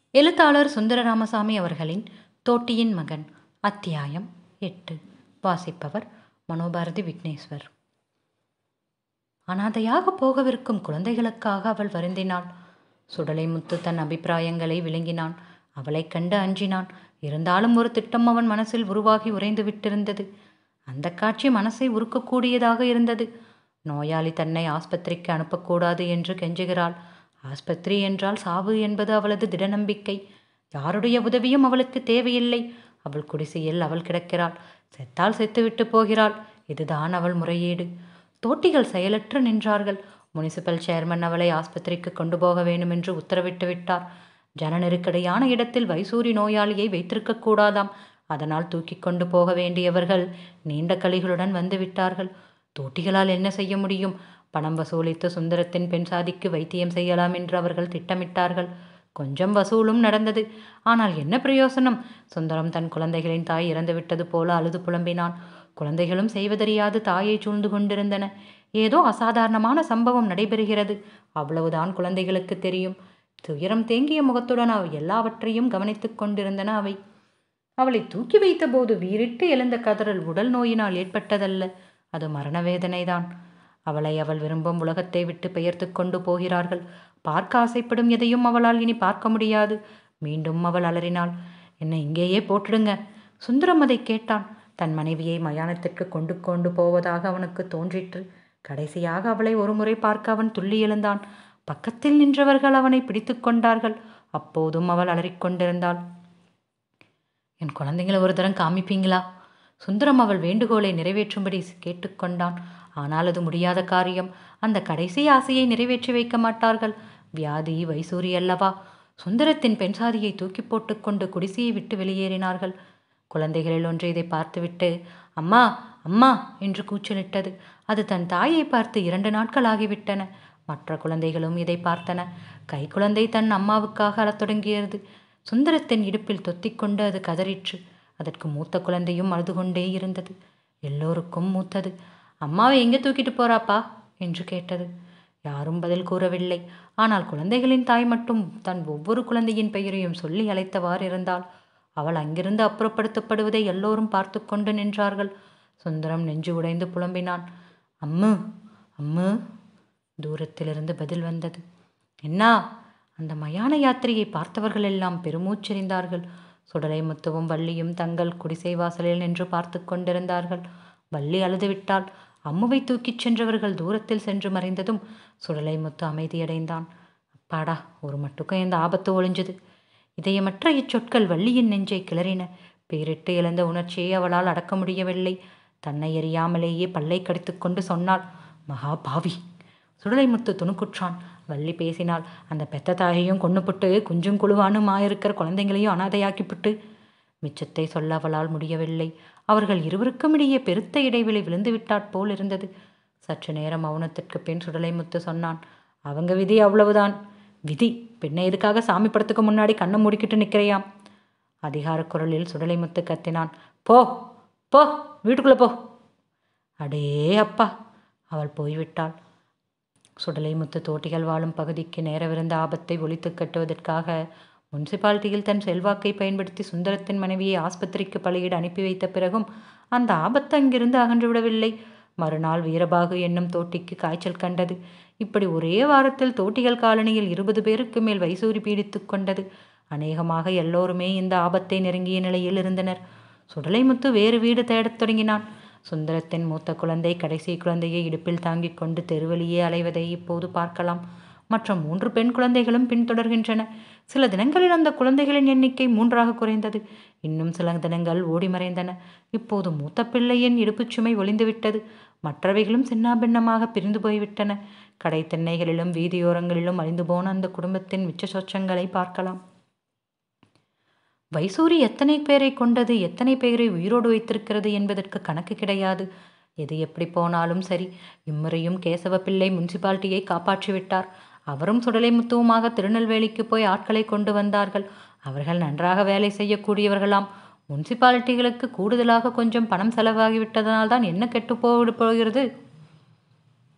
எழுத்தாளர் சுந்தர ராமசாமி அவர்களின் தோட்டியின் மகன் அத்தியாயம் எட்டு வாசிப்பவர் மனோபாரதி விக்னேஸ்வர் அனாதையாக போகவிருக்கும் குழந்தைகளுக்காக அவள் வருந்தினாள் சுடலை முத்து தன் அபிப்பிராயங்களை விளங்கினான் அவளைக் கண்டு அஞ்சினான் இருந்தாலும் ஒரு திட்டம் அவன் மனசில் உருவாகி உறைந்து விட்டிருந்தது அந்த காட்சி மனசை உருக்கக்கூடியதாக இருந்தது நோயாளி தன்னை ஆஸ்பத்திரிக்கு அனுப்பக்கூடாது என்று கெஞ்சுகிறாள் ஆஸ்பத்திரி என்றால் சாவு என்பது அவளது திடநம்பிக்கை யாருடைய உதவியும் அவளுக்கு தேவையில்லை அவள் குடிசையில் அவள் கிடக்கிறாள் செத்தால் செத்துவிட்டு போகிறாள் இதுதான் அவள் முறையீடு தோட்டிகள் செயலற்று நின்றார்கள் முனிசிபல் சேர்மன் அவளை ஆஸ்பத்திரிக்கு கொண்டு போக வேண்டும் என்று உத்தரவிட்டு விட்டார் ஜன நெருக்கடியான இடத்தில் வைசூரி நோயாளியை வைத்திருக்க கூடாதாம் அதனால் தூக்கி கொண்டு போக வேண்டியவர்கள் நீண்ட கலிகளுடன் வந்து விட்டார்கள் தோட்டிகளால் என்ன செய்ய முடியும் பணம் வசூலித்து சுந்தரத்தின் பெண் சாதிக்கு வைத்தியம் செய்யலாம் என்று அவர்கள் திட்டமிட்டார்கள் கொஞ்சம் வசூலும் நடந்தது ஆனால் என்ன பிரயோசனம் சுந்தரம் தன் குழந்தைகளின் தாய் இறந்துவிட்டது போல அழுது புலம்பினான் குழந்தைகளும் செய்வதறியாது தாயை சூழ்ந்து கொண்டிருந்தன ஏதோ அசாதாரணமான சம்பவம் நடைபெறுகிறது அவ்வளவுதான் குழந்தைகளுக்கு தெரியும் துயரம் தேங்கிய முகத்துடன் அவை எல்லாவற்றையும் கவனித்துக் கொண்டிருந்தன அவை அவளை தூக்கி வைத்தபோது வீறிட்டு எழுந்த கதறல் உடல் நோயினால் ஏற்பட்டதல்ல அது மரண வேதனைதான் அவளை அவள் விரும்பும் உலகத்தை விட்டு பெயர்த்து கொண்டு போகிறார்கள் பார்க்க ஆசைப்படும் எதையும் அவளால் இனி பார்க்க முடியாது மீண்டும் அவள் அலறினாள் என்னை இங்கேயே போட்டுடுங்க சுந்தரம் அதை கேட்டான் தன் மனைவியை மயானத்திற்கு கொண்டு கொண்டு போவதாக அவனுக்கு தோன்றிற்று கடைசியாக அவளை ஒருமுறை பார்க்க அவன் துள்ளி எழுந்தான் பக்கத்தில் நின்றவர்கள் அவனை பிடித்து கொண்டார்கள் அப்போதும் அவள் அலறிக்கொண்டிருந்தாள் என் குழந்தைங்களை ஒரு தரம் காமிப்பீங்களா சுந்தரம் அவள் வேண்டுகோளை நிறைவேற்றும்படி கேட்டுக்கொண்டான் ஆனால் அது முடியாத காரியம் அந்த கடைசி ஆசையை நிறைவேற்றி வைக்க மாட்டார்கள் வியாதி வைசூரி அல்லவா சுந்தரத்தின் பெண்சாதியை தூக்கி போட்டுக்கொண்டு குடிசையை விட்டு வெளியேறினார்கள் குழந்தைகளில் ஒன்று இதை பார்த்துவிட்டு அம்மா அம்மா என்று கூச்சலிட்டது அது தன் தாயை பார்த்து இரண்டு நாட்கள் ஆகிவிட்டன மற்ற குழந்தைகளும் இதை பார்த்தன கை குழந்தை தன் அம்மாவுக்காக அழத் தொடங்கியது சுந்தரத்தின் இடுப்பில் தொத்திக்கொண்டு அது கதறிற்று அதற்கு மூத்த குழந்தையும் அழுது கொண்டே இருந்தது எல்லோருக்கும் மூத்தது அம்மாவை எங்கே தூக்கிட்டு போறாப்பா என்று கேட்டது யாரும் பதில் கூறவில்லை ஆனால் குழந்தைகளின் தாய் மட்டும் தன் ஒவ்வொரு குழந்தையின் பெயரையும் சொல்லி அழைத்தவாறு இருந்தாள் அவள் அங்கிருந்து அப்புறப்படுத்தப்படுவதை எல்லோரும் பார்த்து கொண்டு நின்றார்கள் சுந்தரம் நெஞ்சு உடைந்து புலம்பினான் அம்மு அம்மு தூரத்திலிருந்து பதில் வந்தது என்னா அந்த மயான யாத்திரையை பார்த்தவர்கள் எல்லாம் பெருமூச்செறிந்தார்கள் சுடலை முத்துவும் வள்ளியும் தங்கள் குடிசை வாசலில் நின்று பார்த்து கொண்டிருந்தார்கள் வள்ளி அழுதுவிட்டாள் அம்முவை தூக்கிச் சென்றவர்கள் தூரத்தில் சென்று மறைந்ததும் சுடலை முத்து அமைதியடைந்தான் அப்பாடா ஒரு மட்டுக்கும் இந்த ஆபத்து ஒளிஞ்சது இதயமற்ற இச்சொற்கள் வள்ளியின் நெஞ்சை கிளறின பேரிட்டு இழந்த உணர்ச்சியை அவளால் அடக்க முடியவில்லை தன்னை எறியாமலேயே பல்லை கடித்துக்கொண்டு சொன்னாள் மகா பாவி சுடலைமுத்து துணுக்குற்றான் வள்ளி பேசினாள் அந்த பெத்த தாயையும் கொன்னுப்புட்டு குஞ்சும் குழுவானுமா இருக்கிற குழந்தைங்களையும் அனாதையாக்கிப்புட்டு மிச்சத்தை சொல்ல அவளால் முடியவில்லை அவர்கள் இருவருக்கும் இடையே பெருத்த இடைவெளி விழுந்து விட்டாற் போல் இருந்தது சற்று நேரம் மௌனத்திற்கு பின் சுடலைமுத்து சொன்னான் அவங்க விதி அவ்வளவுதான் விதி பின்ன எதுக்காக சாமி படத்துக்கு முன்னாடி கண்ணை மூடிக்கிட்டு நிற்கிறையாம் அதிகார குரலில் சுடலைமுத்து கத்தினான் போ போ வீட்டுக்குள்ளே போ அடே அப்பா அவள் போய்விட்டாள் சுடலை முத்து தோட்டிகள் வாழும் பகுதிக்கு நேரவிருந்த ஆபத்தை ஒழித்து கட்டுவதற்காக முனிசிபாலிட்டியில் தன் செல்வாக்கை பயன்படுத்தி சுந்தரத்தின் மனைவியை ஆஸ்பத்திரிக்கு பலியிட அனுப்பி வைத்த பிறகும் அந்த ஆபத்து அங்கிருந்து அகன்றுவிடவில்லை மறுநாள் வீரபாகு என்னும் தோட்டிக்கு காய்ச்சல் கண்டது இப்படி ஒரே வாரத்தில் தோட்டிகள் காலனியில் இருபது பேருக்கு மேல் வைசூரி பீடித்து கொண்டது அநேகமாக எல்லோருமே இந்த ஆபத்தை நெருங்கிய நிலையில் இருந்தனர் சுடலைமுத்து வேறு வீடு தேடத் தொடங்கினான் சுந்தரத்தின் மூத்த குழந்தை கடைசி குழந்தையை இடுப்பில் தாங்கிக் கொண்டு தெருவழியே அலைவதை இப்போது பார்க்கலாம் மற்ற மூன்று பெண் குழந்தைகளும் பின்தொடர்கின்றன சில தினங்களில் அந்த குழந்தைகளின் எண்ணிக்கை மூன்றாக குறைந்தது இன்னும் சில தினங்கள் ஓடி மறைந்தன இப்போது மூத்த பிள்ளையின் இடுப்புச் சுமை ஒளிந்துவிட்டது மற்றவைகளும் சின்னாபின்னமாக பிரிந்து போய்விட்டன கடை தென்னைகளிலும் வீதியோரங்களிலும் அழிந்து போன அந்த குடும்பத்தின் மிச்ச சொச்சங்களை பார்க்கலாம் வைசூரி எத்தனை பேரை கொண்டது எத்தனை பேரை உயிரோடு வைத்திருக்கிறது என்பதற்கு கணக்கு கிடையாது எது எப்படி போனாலும் சரி இம்முறையும் கேசவ பிள்ளை முனிசிபாலிட்டியை காப்பாற்றிவிட்டார் அவரும் சுடலை முத்துவமாக திருநெல்வேலிக்கு போய் ஆட்களை கொண்டு வந்தார்கள் அவர்கள் நன்றாக வேலை செய்யக்கூடியவர்களாம் முனிசிபாலிட்டிகளுக்கு கூடுதலாக கொஞ்சம் பணம் செலவாகிவிட்டதனால் தான் என்ன கெட்டு போகிறது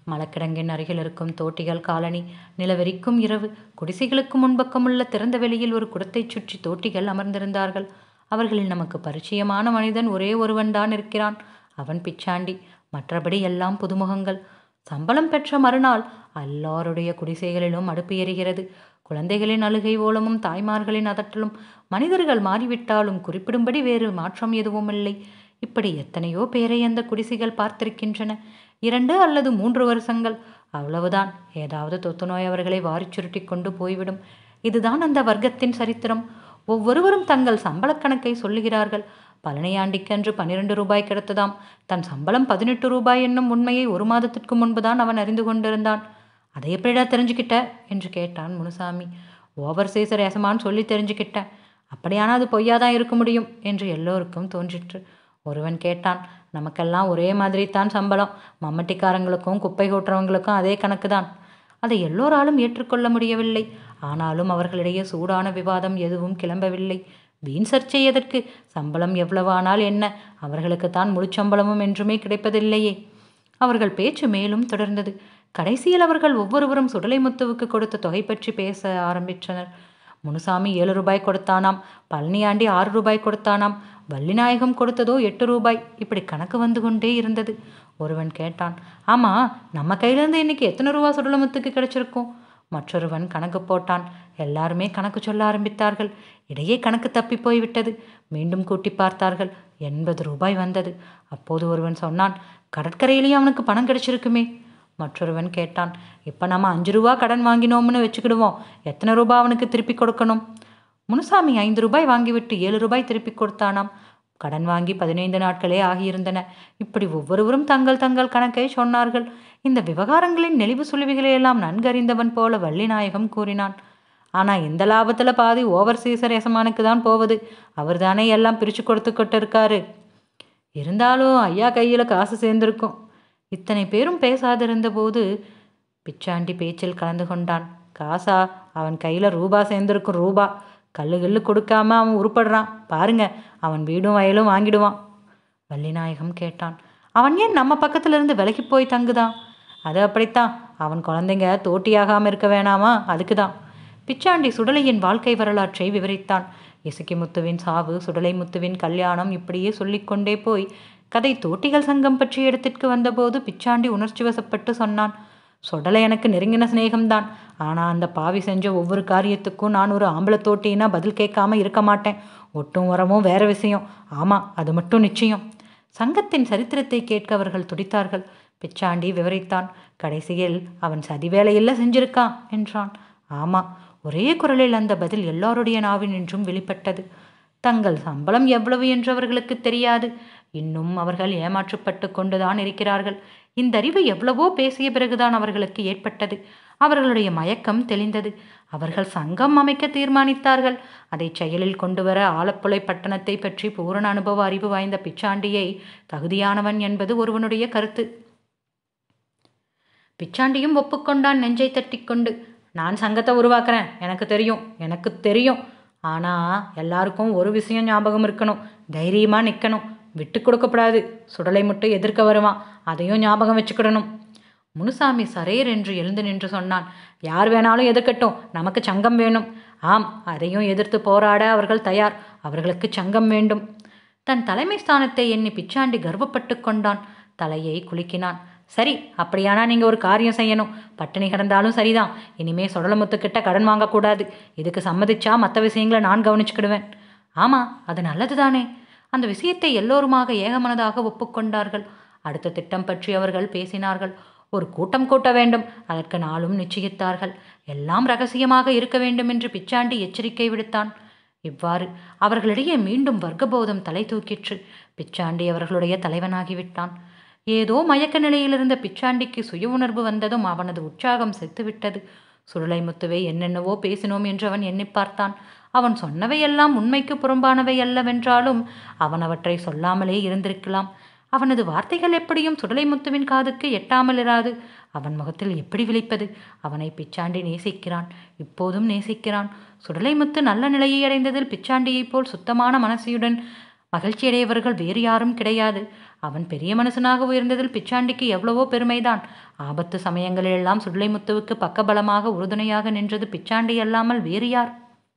மலக்கிடங்கின் அருகில் இருக்கும் தோட்டிகள் காலனி நிலவெறிக்கும் இரவு குடிசைகளுக்கு முன்பக்கமுள்ள திறந்த வெளியில் ஒரு குடத்தைச் சுற்றி தோட்டிகள் அமர்ந்திருந்தார்கள் அவர்களில் நமக்கு பரிச்சயமான மனிதன் ஒரே ஒருவன்தான் இருக்கிறான் அவன் பிச்சாண்டி மற்றபடி எல்லாம் புதுமுகங்கள் சம்பளம் பெற்ற மறுநாள் எல்லாருடைய குடிசைகளிலும் அடுப்பு எரிகிறது குழந்தைகளின் அழுகை ஓலமும் தாய்மார்களின் அதட்டலும் மனிதர்கள் மாறிவிட்டாலும் குறிப்பிடும்படி வேறு மாற்றம் எதுவும் இல்லை இப்படி எத்தனையோ பேரை அந்த குடிசைகள் பார்த்திருக்கின்றன இரண்டு அல்லது மூன்று வருஷங்கள் அவ்வளவுதான் ஏதாவது தொத்து நோய் அவர்களை வாரிச் சுருட்டி கொண்டு போய்விடும் இதுதான் அந்த வர்க்கத்தின் சரித்திரம் ஒவ்வொருவரும் தங்கள் சம்பளக் கணக்கை சொல்லுகிறார்கள் பழனியாண்டிக்கன்று பன்னிரண்டு ரூபாய் கிடைத்ததாம் தன் சம்பளம் பதினெட்டு ரூபாய் என்னும் உண்மையை ஒரு மாதத்திற்கு முன்புதான் அவன் அறிந்து கொண்டிருந்தான் அதை எப்படிடா தெரிஞ்சுக்கிட்ட என்று கேட்டான் முனுசாமி ஓவர்சீஸ் ரேசமான்னு சொல்லி தெரிஞ்சுக்கிட்டேன் அப்படியானா அது பொய்யாதான் இருக்க முடியும் என்று எல்லோருக்கும் தோன்றிற்று ஒருவன் கேட்டான் நமக்கெல்லாம் ஒரே மாதிரி தான் சம்பளம் மம்மட்டிக்காரங்களுக்கும் குப்பை கூட்டுறவங்களுக்கும் அதே கணக்கு தான் அதை எல்லோராலும் ஏற்றுக்கொள்ள முடியவில்லை ஆனாலும் அவர்களிடையே சூடான விவாதம் எதுவும் கிளம்பவில்லை வீண் சர்ச்சை எதற்கு சம்பளம் எவ்வளவானால் என்ன அவர்களுக்குத்தான் முழுச்சம்பளமும் என்றுமே கிடைப்பதில்லையே அவர்கள் பேச்சு மேலும் தொடர்ந்தது கடைசியில் அவர்கள் ஒவ்வொருவரும் சுடலைமுத்துவுக்கு கொடுத்த தொகை பற்றி பேச ஆரம்பித்தனர் முனுசாமி ஏழு ரூபாய் கொடுத்தானாம் பழனியாண்டி ஆறு ரூபாய் கொடுத்தானாம் வள்ளிநாயகம் கொடுத்ததோ எட்டு ரூபாய் இப்படி கணக்கு வந்து கொண்டே இருந்தது ஒருவன் கேட்டான் ஆமா நம்ம கையிலேருந்து இன்னைக்கு எத்தனை ரூபா சுடலமுத்துக்கு கிடைச்சிருக்கும் மற்றொருவன் கணக்கு போட்டான் எல்லாருமே கணக்கு சொல்ல ஆரம்பித்தார்கள் இடையே கணக்கு தப்பி போய்விட்டது மீண்டும் கூட்டி பார்த்தார்கள் எண்பது ரூபாய் வந்தது அப்போது ஒருவன் சொன்னான் கடற்கரையிலேயே அவனுக்கு பணம் கிடைச்சிருக்குமே மற்றொருவன் கேட்டான் இப்போ நம்ம அஞ்சு ரூபா கடன் வாங்கினோம்னு வச்சுக்கிடுவோம் எத்தனை ரூபா அவனுக்கு திருப்பி கொடுக்கணும் முனுசாமி ஐந்து ரூபாய் வாங்கிவிட்டு ஏழு ரூபாய் திருப்பி கொடுத்தானாம் கடன் வாங்கி பதினைந்து நாட்களே ஆகியிருந்தன இப்படி ஒவ்வொருவரும் தங்கள் தங்கள் கணக்கை சொன்னார்கள் இந்த விவகாரங்களின் நெளிவு சுழிவுகளை எல்லாம் நன்கறிந்தவன் போல வள்ளிநாயகம் கூறினான் ஆனால் இந்த லாபத்தில் பாதி ஓவர் சீசர் எசமானுக்கு தான் போகுது அவர் தானே எல்லாம் பிரித்து கொடுத்துக்கிட்டு இருக்காரு இருந்தாலும் ஐயா கையில் காசு சேர்ந்திருக்கும் இத்தனை பேரும் பேசாதிருந்த போது பிச்சாண்டி பேச்சில் கலந்து கொண்டான் காசா அவன் கையில் ரூபா சேர்ந்திருக்கும் ரூபா கல்லு கல்லு கொடுக்காம அவன் உருப்படுறான் பாருங்க அவன் வீடும் வயலும் வாங்கிடுவான் வள்ளிநாயகம் கேட்டான் அவன் ஏன் நம்ம பக்கத்துல இருந்து விலகி போய் தங்குதான் அது அப்படித்தான் அவன் குழந்தைங்க தோட்டியாகாமல் இருக்க வேணாமா அதுக்கு தான் பிச்சாண்டி சுடலையின் வாழ்க்கை வரலாற்றை விவரித்தான் இசக்கிமுத்துவின் சாவு சுடலை முத்துவின் கல்யாணம் இப்படியே சொல்லிக்கொண்டே போய் கதை தோட்டிகள் சங்கம் பற்றிய இடத்திற்கு வந்தபோது பிச்சாண்டி உணர்ச்சி வசப்பட்டு சொன்னான் சொடலை எனக்கு நெருங்கின சிநேகம்தான் ஆனால் அந்த பாவி செஞ்ச ஒவ்வொரு காரியத்துக்கும் நான் ஒரு ஆம்பளை தோட்டினா பதில் கேட்காம இருக்க மாட்டேன் ஒட்டும் வரமும் வேற விஷயம் ஆமாம் அது மட்டும் நிச்சயம் சங்கத்தின் சரித்திரத்தை கேட்க அவர்கள் துடித்தார்கள் பிச்சாண்டி விவரித்தான் கடைசியில் அவன் சதி வேலையெல்லாம் செஞ்சிருக்கான் என்றான் ஆமாம் ஒரே குரலில் அந்த பதில் எல்லாருடைய நாவினின்றும் வெளிப்பட்டது தங்கள் சம்பளம் எவ்வளவு என்று அவர்களுக்கு தெரியாது இன்னும் அவர்கள் ஏமாற்றப்பட்டு கொண்டுதான் இருக்கிறார்கள் இந்த அறிவு எவ்வளவோ பேசிய பிறகுதான் அவர்களுக்கு ஏற்பட்டது அவர்களுடைய மயக்கம் தெளிந்தது அவர்கள் சங்கம் அமைக்க தீர்மானித்தார்கள் அதை செயலில் கொண்டுவர ஆலப்புழை பட்டணத்தை பற்றி பூரண அனுபவ அறிவு வாய்ந்த பிச்சாண்டியை தகுதியானவன் என்பது ஒருவனுடைய கருத்து பிச்சாண்டியும் ஒப்புக்கொண்டான் நெஞ்சை தட்டிக்கொண்டு நான் சங்கத்தை உருவாக்குறேன் எனக்கு தெரியும் எனக்கு தெரியும் ஆனால் எல்லாருக்கும் ஒரு விஷயம் ஞாபகம் இருக்கணும் தைரியமாக நிற்கணும் விட்டு கொடுக்கப்படாது சுடலை மட்டும் எதிர்க்க வருவான் அதையும் ஞாபகம் வச்சுக்கிடணும் முனுசாமி சரேர் என்று எழுந்து நின்று சொன்னான் யார் வேணாலும் எதிர்க்கட்டும் நமக்கு சங்கம் வேணும் ஆம் அதையும் எதிர்த்து போராட அவர்கள் தயார் அவர்களுக்கு சங்கம் வேண்டும் தன் தலைமை ஸ்தானத்தை எண்ணி பிச்சாண்டி கர்வப்பட்டு கொண்டான் தலையை குலுக்கினான் சரி அப்படியானா நீங்கள் ஒரு காரியம் செய்யணும் பட்டினி கிடந்தாலும் சரிதான் இனிமே சுடலமுத்துக்கிட்ட கடன் வாங்கக்கூடாது இதுக்கு சம்மதிச்சா மற்ற விஷயங்களை நான் கவனிச்சுக்கிடுவேன் ஆமாம் அது நல்லது தானே அந்த விஷயத்தை எல்லோருமாக ஏகமனதாக ஒப்புக்கொண்டார்கள் அடுத்த திட்டம் பற்றி அவர்கள் பேசினார்கள் ஒரு கூட்டம் கூட்ட வேண்டும் அதற்கு நாளும் நிச்சயித்தார்கள் எல்லாம் ரகசியமாக இருக்க வேண்டும் என்று பிச்சாண்டி எச்சரிக்கை விடுத்தான் இவ்வாறு அவர்களிடையே மீண்டும் வர்க்கபோதம் தலை தூக்கிற்று பிச்சாண்டி அவர்களுடைய தலைவனாகிவிட்டான் ஏதோ மயக்க நிலையிலிருந்த பிச்சாண்டிக்கு சுய உணர்வு வந்ததும் அவனது உற்சாகம் செத்துவிட்டது சுருளை முத்துவை என்னென்னவோ பேசினோம் என்று அவன் எண்ணி பார்த்தான் அவன் சொன்னவையெல்லாம் உண்மைக்கு புறம்பானவை அல்லவென்றாலும் அவன் அவற்றை சொல்லாமலே இருந்திருக்கலாம் அவனது வார்த்தைகள் எப்படியும் சுடலை முத்துவின் காதுக்கு எட்டாமல் இராது அவன் முகத்தில் எப்படி விழிப்பது அவனை பிச்சாண்டி நேசிக்கிறான் இப்போதும் நேசிக்கிறான் சுடலை முத்து நல்ல நிலையை அடைந்ததில் பிச்சாண்டியைப் போல் சுத்தமான மனசியுடன் மகிழ்ச்சியடையவர்கள் வேறு யாரும் கிடையாது அவன் பெரிய மனுஷனாக உயர்ந்ததில் பிச்சாண்டிக்கு எவ்வளவோ பெருமைதான் ஆபத்து சமயங்களிலெல்லாம் சுடலைமுத்துவுக்கு பக்கபலமாக உறுதுணையாக நின்றது பிச்சாண்டி அல்லாமல் வேறு யார்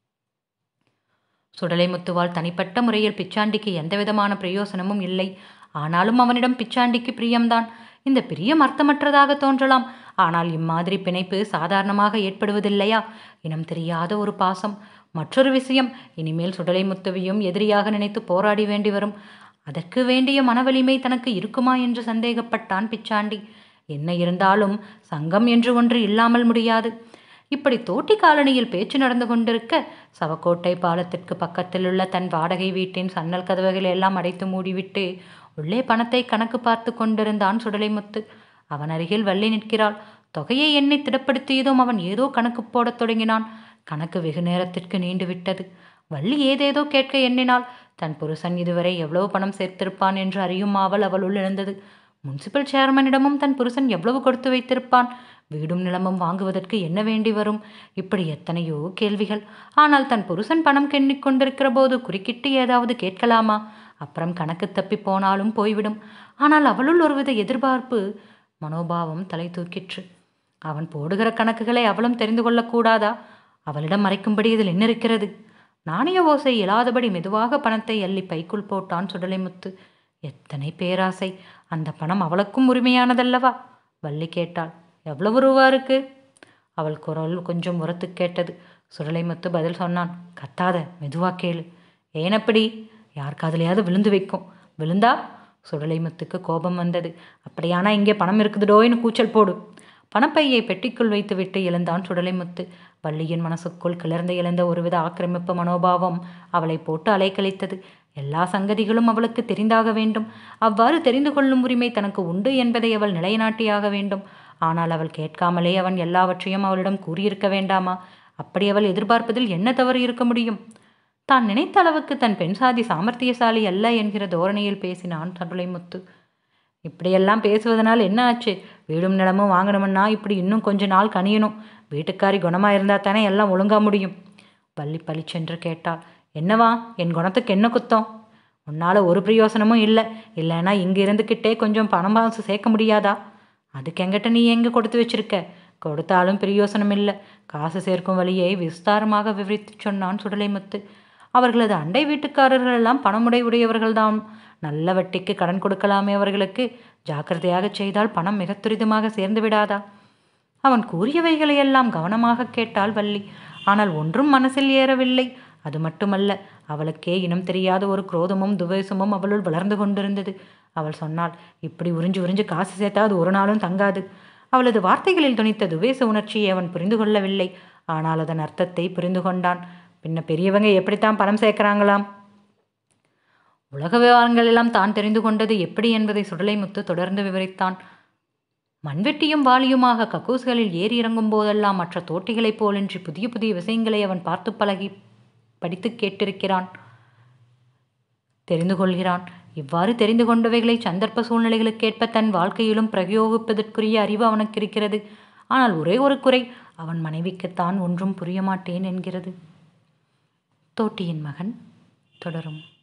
சுடலைமுத்துவால் தனிப்பட்ட முறையில் பிச்சாண்டிக்கு எந்தவிதமான பிரயோசனமும் இல்லை ஆனாலும் அவனிடம் பிச்சாண்டிக்கு பிரியம்தான் இந்த பிரியம் அர்த்தமற்றதாக தோன்றலாம் ஆனால் இம்மாதிரி பிணைப்பு சாதாரணமாக ஏற்படுவதில்லையா இனம் தெரியாத ஒரு பாசம் மற்றொரு விஷயம் இனிமேல் சுடலைமுத்துவையும் எதிரியாக நினைத்து போராடி வேண்டி வரும் அதற்கு வேண்டிய மனவலிமை தனக்கு இருக்குமா என்று சந்தேகப்பட்டான் பிச்சாண்டி என்ன இருந்தாலும் சங்கம் என்று ஒன்று இல்லாமல் முடியாது இப்படி தோட்டி காலனியில் பேச்சு நடந்து கொண்டிருக்க சவக்கோட்டை பாலத்திற்கு பக்கத்தில் உள்ள தன் வாடகை வீட்டின் சன்னல் கதவுகளை எல்லாம் அடைத்து மூடிவிட்டு உள்ளே பணத்தை கணக்கு பார்த்து கொண்டிருந்தான் சுடலைமுத்து அவன் அருகில் வள்ளி நிற்கிறாள் தொகையை எண்ணி திடப்படுத்தியதும் அவன் ஏதோ கணக்கு போடத் தொடங்கினான் கணக்கு வெகு நேரத்திற்கு நீண்டு விட்டது வள்ளி ஏதேதோ கேட்க எண்ணினாள் தன் புருஷன் இதுவரை எவ்வளவு பணம் சேர்த்திருப்பான் என்று அறியும் ஆவல் அவளுள் எழுந்தது முனிசிபல் சேர்மனிடமும் தன் புருஷன் எவ்வளவு கொடுத்து வைத்திருப்பான் வீடும் நிலமும் வாங்குவதற்கு என்ன வேண்டி வரும் இப்படி எத்தனையோ கேள்விகள் ஆனால் தன் புருஷன் பணம் கெண்ணிக் கொண்டிருக்கிற போது குறுக்கிட்டு ஏதாவது கேட்கலாமா அப்புறம் கணக்கு தப்பி போனாலும் போய்விடும் ஆனால் அவளுள் ஒருவித எதிர்பார்ப்பு மனோபாவம் தலை தூக்கிற்று அவன் போடுகிற கணக்குகளை அவளும் தெரிந்து கொள்ளக்கூடாதா அவளிடம் மறைக்கும்படி இதில் என்ன இருக்கிறது நாணய ஓசை இயலாதபடி மெதுவாக பணத்தை அள்ளி பைக்குள் போட்டான் சுடலைமுத்து எத்தனை பேராசை அந்த பணம் அவளுக்கும் உரிமையானதல்லவா வள்ளி கேட்டாள் எவ்வளவு ரூபா இருக்கு அவள் குரல் கொஞ்சம் உரத்து கேட்டது சுடலைமுத்து பதில் சொன்னான் கத்தாத மெதுவா கேளு ஏனப்படி யார் காதுலையாவது விழுந்து வைக்கும் விழுந்தா சுடலைமுத்துக்கு கோபம் வந்தது அப்படியானா இங்கே பணம் இருக்குதுடோன்னு கூச்சல் போடு பணப்பையை பெட்டிக்குள் வைத்துவிட்டு எழுந்தான் சுடலைமுத்து வள்ளியின் மனசுக்குள் கிளர்ந்து எழுந்த ஒருவித ஆக்கிரமிப்பு மனோபாவம் அவளை போட்டு அலைக்கழித்தது எல்லா சங்கதிகளும் அவளுக்கு தெரிந்தாக வேண்டும் அவ்வாறு தெரிந்து கொள்ளும் உரிமை தனக்கு உண்டு என்பதை அவள் நிலைநாட்டியாக வேண்டும் ஆனால் அவள் கேட்காமலே அவன் எல்லாவற்றையும் அவளிடம் கூறியிருக்க வேண்டாமா அப்படி அவள் எதிர்பார்ப்பதில் என்ன தவறு இருக்க முடியும் தான் நினைத்த அளவுக்கு தன் பெண் சாதி சாமர்த்தியசாலி அல்ல என்கிற தோரணையில் பேசினான் சருளைமுத்து இப்படியெல்லாம் பேசுவதனால் என்ன ஆச்சு வீடும் நிலமும் வாங்கணும்னா இப்படி இன்னும் கொஞ்ச நாள் கனியணும் வீட்டுக்காரி குணமாக இருந்தால் தானே எல்லாம் ஒழுங்கா முடியும் வள்ளி பளிச்சென்று கேட்டாள் என்னவா என் குணத்துக்கு என்ன குத்தம் உன்னால் ஒரு பிரயோசனமும் இல்லை இல்லைன்னா இங்கே இருந்துக்கிட்டே கொஞ்சம் பணம் பாசு சேர்க்க முடியாதா அதுக்கு எங்கிட்ட நீ எங்கே கொடுத்து வச்சிருக்க கொடுத்தாலும் பிரயோசனம் இல்லை காசு சேர்க்கும் வழியை விஸ்தாரமாக விவரித்து சொன்னான் சுடலைமுத்து அவர்களது அண்டை வீட்டுக்காரர்கள் எல்லாம் பணமுடை உடையவர்கள்தான் நல்ல வட்டிக்கு கடன் கொடுக்கலாமே அவர்களுக்கு ஜாக்கிரதையாக செய்தால் பணம் மிக துரிதமாக சேர்ந்து விடாதா அவன் கூறியவைகளையெல்லாம் கவனமாக கேட்டாள் வள்ளி ஆனால் ஒன்றும் மனசில் ஏறவில்லை அது மட்டுமல்ல அவளுக்கே இனம் தெரியாத ஒரு குரோதமும் துவேஷமும் அவளுள் வளர்ந்து கொண்டிருந்தது அவள் சொன்னாள் இப்படி உறிஞ்சு உறிஞ்சு காசு சேர்த்தா அது ஒரு நாளும் தங்காது அவளது வார்த்தைகளில் துணித்த துவேஷ உணர்ச்சியை அவன் புரிந்து கொள்ளவில்லை ஆனால் அதன் அர்த்தத்தை புரிந்து கொண்டான் பின்ன பெரியவங்க எப்படித்தான் பணம் சேர்க்கிறாங்களாம் உலக விவகாரங்கள் எல்லாம் தான் தெரிந்து கொண்டது எப்படி என்பதை சுடலைமுத்து தொடர்ந்து விவரித்தான் மண்வெட்டியும் வாளியுமாக கக்கூஸ்களில் ஏறி இறங்கும் போதெல்லாம் மற்ற தோட்டிகளைப் போலின்றி புதிய புதிய விஷயங்களை அவன் பார்த்து பழகி படித்து கேட்டிருக்கிறான் தெரிந்து கொள்கிறான் இவ்வாறு தெரிந்து கொண்டவைகளை சந்தர்ப்ப சூழ்நிலைகளுக்கேற்ப தன் வாழ்க்கையிலும் பிரயோகிப்பதற்குரிய அறிவு அவனுக்கு இருக்கிறது ஆனால் ஒரே ஒரு குறை அவன் மனைவிக்குத்தான் ஒன்றும் புரிய மாட்டேன் என்கிறது தோட்டியின் மகன் தொடரும்